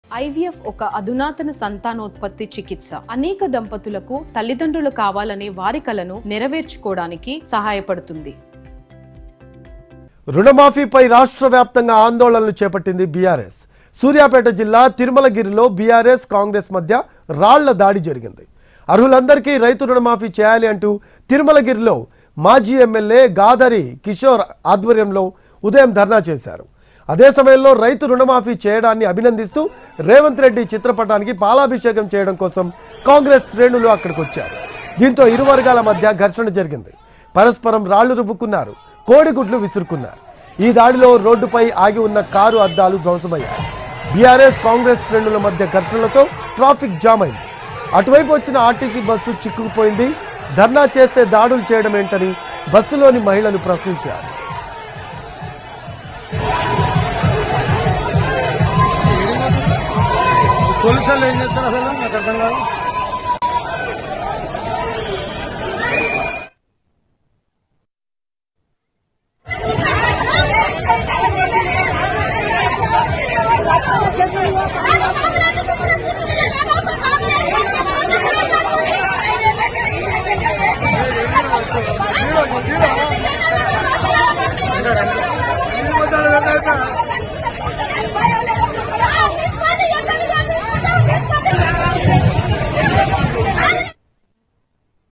IVF ఒక అధునాతన సంతానోత్పత్తి చికిత్స అనేక దంపతులకు తల్లిదండ్రులు కావాలనే వారి కలను నెరవేర్చుకోవడానికి సహాయపడుతుంది రుణమాఫీపై రాష్ట్ర వ్యాప్తంగా ఆందోళనలు చేపట్టింది బీఆర్ఎస్ సూర్యాపేట జిల్లా తిరుమలగిరిలో బీఆర్ఎస్ కాంగ్రెస్ మధ్య రాళ్ల దాడి జరిగింది అర్హులందరికీ రైతు రుణమాఫీ చేయాలి అంటూ తిరుమలగిరిలో మాజీ ఎమ్మెల్యే గాదరి కిషోర్ ఆధ్వర్యంలో ఉదయం ధర్నా చేశారు అదే సమయంలో రైతు రుణమాఫీ చేయడాన్ని అభినందిస్తూ రేవంత్ రెడ్డి చిత్రపటానికి పాలాభిషేకం చేయడం కోసం కాంగ్రెస్ శ్రేణులు అక్కడికి వచ్చారు దీంతో ఇరు వర్గాల మధ్య ఘర్షణ జరిగింది పరస్పరం రాళ్లు రువ్వుకున్నారు కోడిగుడ్లు విసురుకున్నారు ఈ దాడిలో రోడ్డుపై ఆగి ఉన్న కారు అద్దాలు ధ్వంసమయ్యాయి బీఆర్ఎస్ కాంగ్రెస్ శ్రేణుల మధ్య ఘర్షణలతో ట్రాఫిక్ జామ్ అయింది అటువైపు వచ్చిన ఆర్టీసీ బస్సు చిక్కుకుపోయింది ధర్నా చేస్తే దాడులు చేయడం ఏంటని బస్సులోని మహిళలు ప్రశ్నించారు పోలీసు వాళ్ళు ఏం చేస్తారు అసలు నాకు అర్థం కాదు Thank you.